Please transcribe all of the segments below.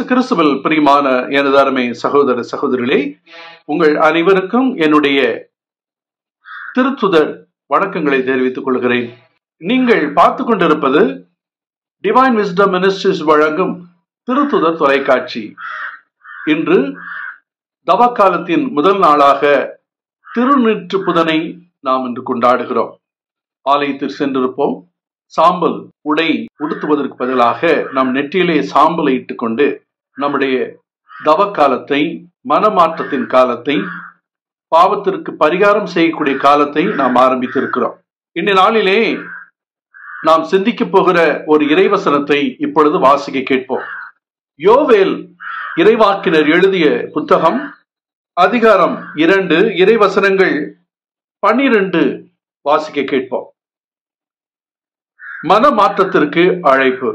இயேசு கிறிஸ்துவில் பிரியமான எனது அருமை சகோதர சகோதரிகளே உங்கள் அனைவருக்கும் என்னுடைய திருத்துதர் வணக்கங்களை தெரிவித்துக் கொள்கிறேன் நீங்கள் பார்த்து கொண்டிருப்பது டிவைன் விஸ்டம் மினிஸ்ட்ரிஸ் வழங்கும் திருத்துதர் தொலைக்காட்சி இன்று தவக்காலத்தின் முதல் நாளாக திருநீற்று புதனை நாம் இன்று கொண்டாடுகிறோம் ஆலயத்தில் சென்றிருப்போம் சாம்பல் உடை உடுத்துவதற்கு பதிலாக நம் நெற்றியிலே சாம்பலை இட்டுக்கொண்டு நம்முடைய தவக்காலத்தை மனமாற்றத்தின் காலத்தை பாவத்திற்கு பரிகாரம் செய்யக்கூடிய காலத்தை நாம் ஆரம்பித்திருக்கிறோம் இந்த நாளிலே நாம் சிந்திக்க போகிற ஒரு இறைவசனத்தை இப்பொழுது வாசிக்க கேட்போம் யோவேல் இறைவாக்கினர் எழுதிய புத்தகம் அதிகாரம் இரண்டு இறைவசனங்கள் பன்னிரண்டு வாசிக்க கேட்போம் மனமாற்றத்திற்கு அழைப்பு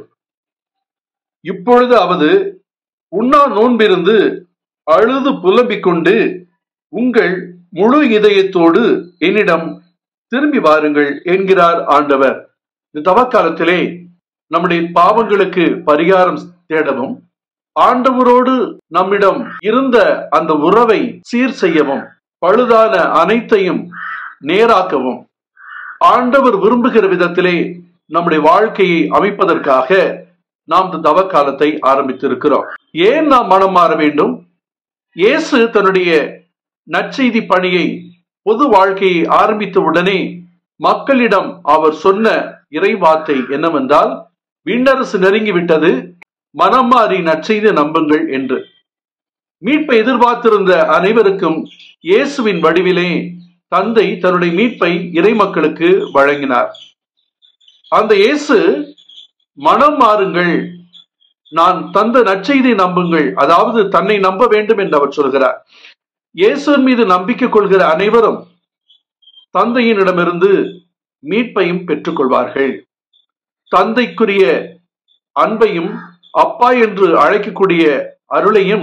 இப்பொழுதாவது உண்ணா நோன்பிருந்து அழுது புலம்பிக் கொண்டு உங்கள் முழு இதயத்தோடு என்னிடம் திரும்பி வாருங்கள் என்கிறார் ஆண்டவர் இந்த தவக்காலத்திலே நம்முடைய பாவங்களுக்கு பரிகாரம் தேடவும் ஆண்டவரோடு நம்மிடம் இருந்த அந்த உறவை சீர் செய்யவும் பழுதான அனைத்தையும் நேராக்கவும் ஆண்டவர் விரும்புகிற விதத்திலே நம்முடைய வாழ்க்கையை அமைப்பதற்காக நாம் இந்த தவக்காலத்தை ஆரம்பித்திருக்கிறோம் ஏன் நாம் மனம் மாற வேண்டும் இயேசு தன்னுடைய நற்செய்தி பணியை பொது வாழ்க்கையை ஆரம்பித்த உடனே மக்களிடம் அவர் சொன்ன இறைவார்த்தை என்னவென்றால் விண்ணரசு நெருங்கிவிட்டது மனம் மாறி நற்செய்தி நம்புங்கள் என்று மீட்பை எதிர்பார்த்திருந்த அனைவருக்கும் இயேசுவின் வடிவிலே தந்தை தன்னுடைய மீட்பை இறை மக்களுக்கு வழங்கினார் அந்த இயேசு மனம் மாறுங்கள் நான் தந்த நற்செய்தி நம்புங்கள் அதாவது தன்னை நம்ப வேண்டும் என்று அவர் சொல்கிறார் இயேசுவின் மீது நம்பிக்கை கொள்கிற அனைவரும் தந்தையினிடமிருந்து மீட்பையும் பெற்றுக்கொள்வார்கள் தந்தைக்குரிய அன்பையும் அப்பா என்று அழைக்கக்கூடிய அருளையும்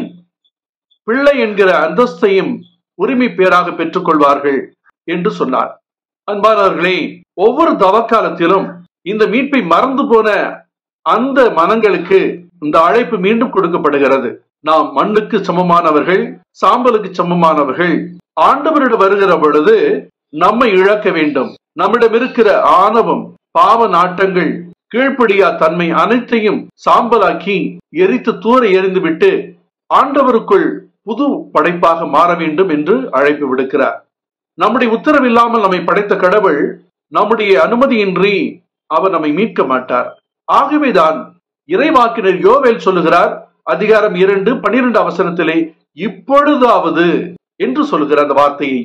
பிள்ளை என்கிற அந்தஸ்தையும் உரிமை பேராக பெற்றுக்கொள்வார்கள் என்று சொன்னார் அன்பானவர்களே ஒவ்வொரு தவக்காலத்திலும் இந்த மீட்பை மறந்து போன அந்த மனங்களுக்கு இந்த அழைப்பு மீண்டும் கொடுக்கப்படுகிறது நாம் மண்ணுக்கு சமமானவர்கள் சாம்பலுக்கு சமமானவர்கள் ஆண்டவரிடம் வருகிற பொழுது நம்மை இழக்க வேண்டும் நம்மிடம் இருக்கிற ஆணவம் பாவ நாட்டங்கள் கீழ்ப்படியா தன்மை அனைத்தையும் சாம்பலாக்கி எரித்து தூர எறிந்துவிட்டு ஆண்டவருக்குள் புது படைப்பாக மாற வேண்டும் என்று அழைப்பு விடுக்கிறார் நம்முடைய உத்தரவில்லாமல் நம்மை படைத்த கடவுள் நம்முடைய அனுமதியின்றி அவர் நம்மை மீட்க மாட்டார் ஆகவேதான் இறைவாக்கினர் யோவேல் சொல்லுகிறார் அதிகாரம் இரண்டு பனிரெண்டு அவசரத்திலே இப்பொழுதாவது என்று சொல்லுகிற அந்த வார்த்தையை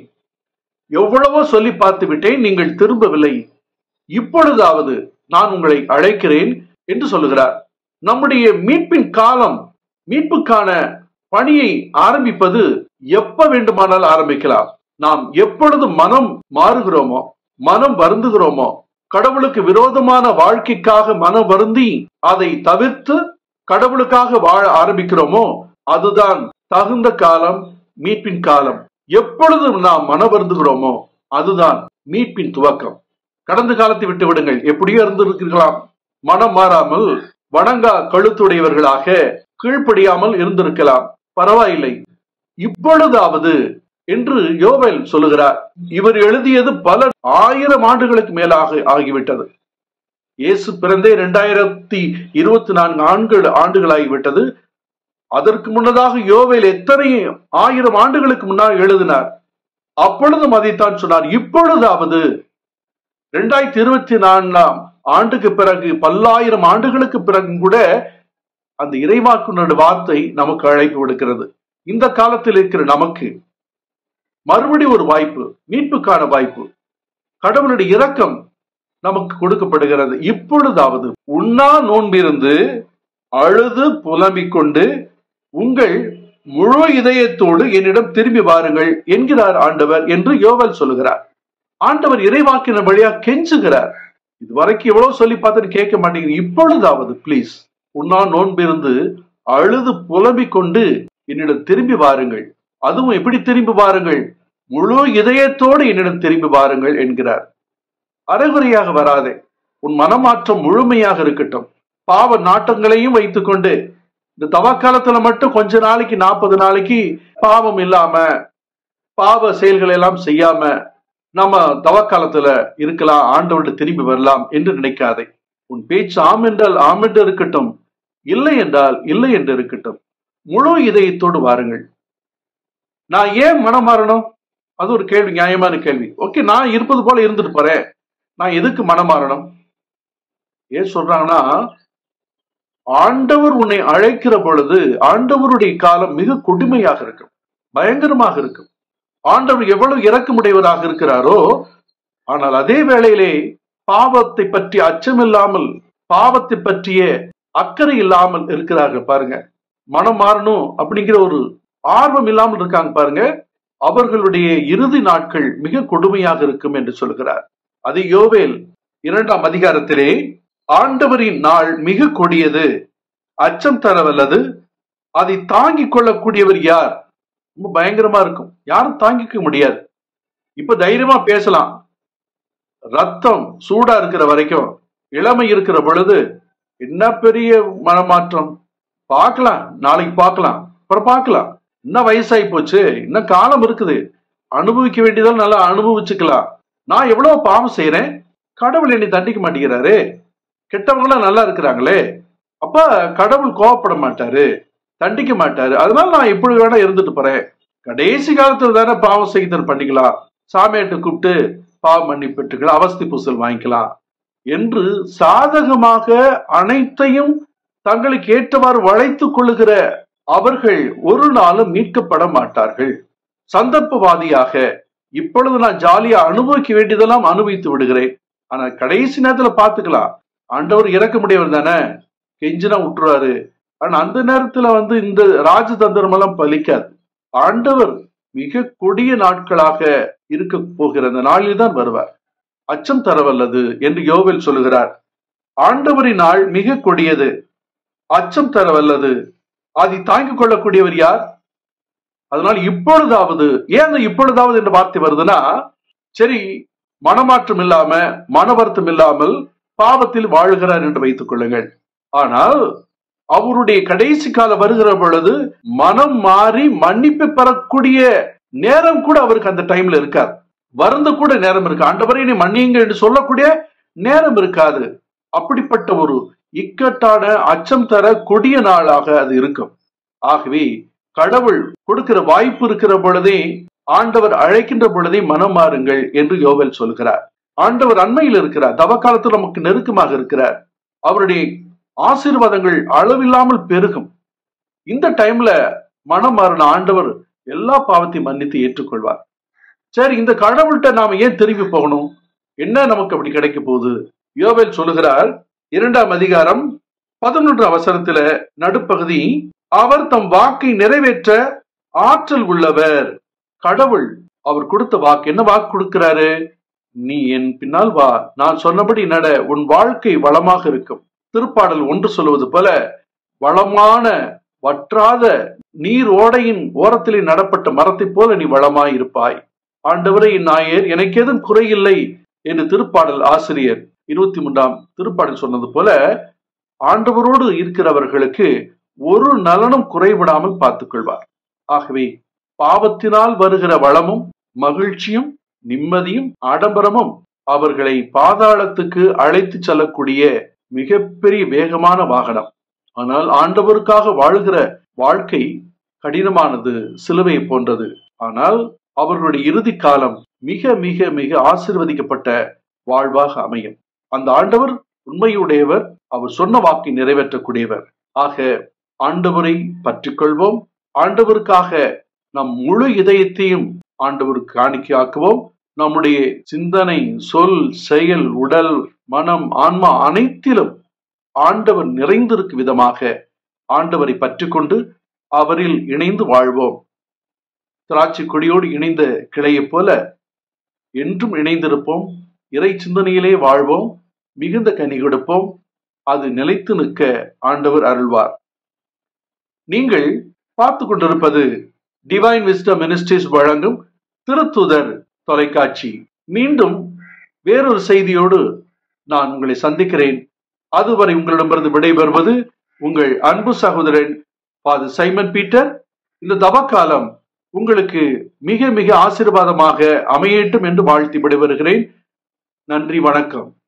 எவ்வளவோ சொல்லி பார்த்து விட்டேன் நீங்கள் திரும்பவில்லை இப்பொழுதாவது நான் உங்களை அழைக்கிறேன் என்று சொல்லுகிறார் நம்முடைய மீட்பின் காலம் மீட்புக்கான பணியை ஆரம்பிப்பது எப்ப வேண்டுமானால் ஆரம்பிக்கலாம் நாம் எப்பொழுது மனம் மாறுகிறோமோ மனம் வருந்துகிறோமோ கடவுளுக்கு விரோதமான வாழ்க்கைக்காக மனம் வருந்தி அதை தவிர்த்து கடவுளுக்காக வாழ ஆரம்பிக்கிறோமோ அதுதான் தகுந்த காலம் மீட்பின் காலம் எப்பொழுது நாம் மன வருந்துகிறோமோ அதுதான் மீட்பின் துவக்கம் கடந்த காலத்தை விட்டு விடுங்கள் எப்படியோ இருந்திருக்கலாம் மனம் மாறாமல் வணங்கா கழுத்துடையவர்களாக கீழ்ப்படியாமல் இருந்திருக்கலாம் பரவாயில்லை இப்பொழுதாவது என்று யோவேல் சொல்லுகிறார் இவர் எழுதியது பல ஆயிரம் ஆண்டுகளுக்கு மேலாக ஆகிவிட்டது இயேசு பிறந்தே இரண்டாயிரத்தி இருபத்தி நான்கு ஆண்கள் ஆண்டுகளாகிவிட்டது அதற்கு முன்னதாக யோவேல் எத்தனை ஆயிரம் ஆண்டுகளுக்கு முன்னால் எழுதினார் அப்பொழுதும் அதைத்தான் சொன்னார் இப்பொழுதாவது இரண்டாயிரத்தி இருபத்தி நான்காம் ஆண்டுக்கு பிறகு பல்லாயிரம் ஆண்டுகளுக்கு பிறகு கூட அந்த இறைவாக்குனோட வார்த்தை நமக்கு அழைப்பு விடுக்கிறது இந்த காலத்தில் இருக்கிற நமக்கு மறுபடி ஒரு வாய்ப்பு மீட்புக்கான வாய்ப்பு கடவுளுடைய இரக்கம் நமக்கு கொடுக்கப்படுகிறது இப்பொழுதாவது உண்ணா நோன்பிருந்து அழுது புலம்பிக் கொண்டு உங்கள் முழு இதயத்தோடு என்னிடம் திரும்பி வாருங்கள் என்கிறார் ஆண்டவர் என்று யோவல் சொல்லுகிறார் ஆண்டவர் இறைவாக்கின வழியா கெஞ்சுகிறார் இதுவரைக்கும் எவ்வளவு சொல்லி பார்த்துட்டு கேட்க மாட்டேங்குது இப்பொழுதாவது பிளீஸ் உண்ணா நோன்பிருந்து அழுது புலம்பிக் கொண்டு என்னிடம் திரும்பி வாருங்கள் அதுவும் எப்படி திரும்பி வாருங்கள் முழு இதயத்தோடு என்னிடம் திரும்பி வாருங்கள் என்கிறார் அரைகுறையாக வராதே உன் மனமாற்றம் முழுமையாக இருக்கட்டும் பாவ நாட்டங்களையும் வைத்துக்கொண்டு இந்த தவக்காலத்துல மட்டும் கொஞ்ச நாளைக்கு நாற்பது நாளைக்கு பாவம் இல்லாம பாவ செயல்களை எல்லாம் செய்யாம நம்ம தவக்காலத்துல இருக்கலாம் ஆண்டவர்கிட்ட திரும்பி வரலாம் என்று நினைக்காதே உன் பேச்சு ஆம் என்றால் ஆம் என்று இருக்கட்டும் இல்லை என்றால் இல்லை என்று இருக்கட்டும் முழு இதயத்தோடு வாருங்கள் நான் ஏன் மனம் மாறணும் அது ஒரு கேள்வி நியாயமான கேள்வி ஓகே நான் இருப்பது போல இருந்துட்டு போறேன் நான் எதுக்கு மனம் மாறணும் ஏன் சொல்றாங்கன்னா ஆண்டவர் உன்னை அழைக்கிற பொழுது ஆண்டவருடைய காலம் மிக கொடுமையாக இருக்கும் பயங்கரமாக இருக்கும் ஆண்டவர் எவ்வளவு இறக்கமுடையவராக இருக்கிறாரோ ஆனால் அதே வேளையிலே பாவத்தை பற்றி அச்சமில்லாமல் பாவத்தை பற்றிய அக்கறை இல்லாமல் இருக்கிறார்கள் பாருங்க மனம் மாறணும் அப்படிங்கிற ஒரு ஆர்வம் இல்லாமல் இருக்காங்க பாருங்க அவர்களுடைய இறுதி நாட்கள் மிக கொடுமையாக இருக்கும் என்று சொல்கிறார் அது யோவேல் இரண்டாம் அதிகாரத்திலே ஆண்டவரின் நாள் மிக கொடியது அச்சம் தரவல்லது அதை தாங்கிக் கொள்ளக்கூடியவர் யார் ரொம்ப பயங்கரமா இருக்கும் யாரும் தாங்கிக்க முடியாது இப்ப தைரியமா பேசலாம் ரத்தம் சூடா இருக்கிற வரைக்கும் இளமை இருக்கிற பொழுது என்ன பெரிய மனமாற்றம் பார்க்கலாம் நாளைக்கு பார்க்கலாம் அப்புறம் பார்க்கலாம் இன்னும் வயசாகி போச்சு இன்னும் காலம் இருக்குது அனுபவிக்க வேண்டியதால் நல்லா அனுபவிச்சுக்கலாம் நான் எவ்வளவு பாவம் செய்யறேன் கடவுள் என்னை தண்டிக்க மாட்டேங்கிறாரு கெட்டவங்களாம் நல்லா இருக்கிறாங்களே அப்ப கடவுள் கோவப்பட மாட்டாரு தண்டிக்க மாட்டாரு அதனால நான் எப்படி வேணா இருந்துட்டு போறேன் கடைசி காலத்துல தானே பாவம் செய்தல் பண்ணிக்கலாம் சாமியாட்ட கூப்பிட்டு பாவம் பண்ணி பெற்றுக்கலாம் அவஸ்தி பூசல் வாங்கிக்கலாம் என்று சாதகமாக அனைத்தையும் தங்களுக்கு ஏற்றவாறு வளைத்துக் கொள்ளுகிற அவர்கள் ஒரு நாளும் மீட்கப்பட மாட்டார்கள் சந்தர்ப்பவாதியாக இப்பொழுது நான் ஜாலியா அனுபவிக்க வேண்டியதெல்லாம் அனுபவித்து விடுகிறேன் ஆனா கடைசி நேரத்துல பாத்துக்கலாம் ஆண்டவர் இறக்க முடியவர் தானே கெஞ்சினா விட்டுருவாரு ஆனா அந்த நேரத்துல வந்து இந்த ராஜதந்திரம் எல்லாம் பலிக்காது ஆண்டவர் மிக கொடிய நாட்களாக இருக்க போகிற அந்த நாளில் தான் வருவார் அச்சம் தரவல்லது என்று யோவேல் சொல்லுகிறார் ஆண்டவரின் நாள் மிக கொடியது அச்சம் தரவல்லது அதை தாங்கிக் கொள்ளக்கூடியவர் யார் அதனால் இப்பொழுதாவது ஏன் அந்த இப்பொழுதாவது என்ற வார்த்தை வருதுன்னா சரி மனமாற்றம் இல்லாம மன வருத்தம் இல்லாமல் பாவத்தில் வாழுகிறார் என்று வைத்துக் கொள்ளுங்கள் ஆனால் அவருடைய கடைசி காலம் வருகிற பொழுது மனம் மாறி மன்னிப்பு பெறக்கூடிய நேரம் கூட அவருக்கு அந்த டைம்ல இருக்காது வருந்த கூட நேரம் இருக்கு ஆண்டவரை நீ மன்னியுங்க என்று சொல்லக்கூடிய நேரம் இருக்காது அப்படிப்பட்ட ஒரு இக்கட்டான அச்சம் தர கொடிய நாளாக அது இருக்கும் ஆகவே கடவுள் கொடுக்கிற வாய்ப்பு இருக்கிற பொழுதே ஆண்டவர் அழைக்கின்ற பொழுதே மனம் மாறுங்கள் என்று யோவல் சொல்கிறார் ஆண்டவர் அண்மையில் இருக்கிறார் தவ காலத்தில் நமக்கு நெருக்கமாக இருக்கிறார் அவருடைய ஆசீர்வாதங்கள் அளவில்லாமல் பெருகும் இந்த டைம்ல மனம் மாறின ஆண்டவர் எல்லா பாவத்தையும் மன்னித்து ஏற்றுக்கொள்வார் சரி இந்த கடவுள்கிட்ட நாம ஏன் திரும்பி போகணும் என்ன நமக்கு அப்படி கிடைக்க போகுது யோவேல் சொல்லுகிறார் இரண்டாம் அதிகாரம் பதினொன்று அவசரத்துல நடுப்பகுதி அவர் தம் வாக்கை நிறைவேற்ற ஆற்றல் உள்ளவர் கடவுள் அவர் கொடுத்த வாக்கு என்ன வாக்கு கொடுக்கிறாரு நீ என் பின்னால் வா நான் சொன்னபடி நட உன் வாழ்க்கை வளமாக இருக்கும் திருப்பாடல் ஒன்று சொல்லுவது போல வளமான வற்றாத நீர் ஓடையின் ஓரத்திலே நடப்பட்ட மரத்தைப் போல நீ வளமாய் இருப்பாய் ஆண்டவரை நாயர் எனக்கு எதுவும் குறையில்லை என்று திருப்பாடல் ஆசிரியர் இருபத்தி மூன்றாம் திருப்பாடல் சொன்னது போல ஆண்டவரோடு இருக்கிறவர்களுக்கு ஒரு நலனும் குறைவிடாமல் பார்த்துக் கொள்வார் ஆகவே பாவத்தினால் வருகிற வளமும் மகிழ்ச்சியும் நிம்மதியும் ஆடம்பரமும் அவர்களை பாதாளத்துக்கு அழைத்து செல்லக்கூடிய மிகப்பெரிய வேகமான வாகனம் ஆனால் ஆண்டவருக்காக வாழ்கிற வாழ்க்கை கடினமானது சிலுவை போன்றது ஆனால் அவர்களுடைய இறுதி காலம் மிக மிக மிக ஆசிர்வதிக்கப்பட்ட வாழ்வாக அமையும் அந்த ஆண்டவர் உண்மையுடையவர் அவர் சொன்ன வாக்கை நிறைவேற்றக்கூடியவர் ஆக ஆண்டவரை பற்றி கொள்வோம் ஆண்டவருக்காக நம் முழு இதயத்தையும் ஆண்டவருக்கு காணிக்கையாக்குவோம் நம்முடைய சிந்தனை சொல் செயல் உடல் மனம் ஆன்மா அனைத்திலும் ஆண்டவர் நிறைந்திருக்கும் விதமாக ஆண்டவரை பற்றி கொண்டு அவரில் இணைந்து வாழ்வோம் திராட்சை கொடியோடு இணைந்த கிளையைப் போல என்றும் இணைந்திருப்போம் இறை சிந்தனையிலே வாழ்வோம் மிகுந்த கனி கொடுப்போம் அது நிலைத்து நிற்க ஆண்டவர் அருள்வார் நீங்கள் பார்த்து கொண்டிருப்பது டிவைன் விஸ்டம் மினிஸ்ட்ரிஸ் வழங்கும் திருத்துதர் தொலைக்காட்சி மீண்டும் வேறொரு செய்தியோடு நான் உங்களை சந்திக்கிறேன் அதுவரை உங்களிடமிருந்து விடைபெறுவது உங்கள் அன்பு சகோதரன் ஃபாதர் சைமன் பீட்டர் இந்த தவக்காலம் உங்களுக்கு மிக மிக ஆசீர்வாதமாக அமையட்டும் என்று வாழ்த்தி விடைபெறுகிறேன் நன்றி வணக்கம்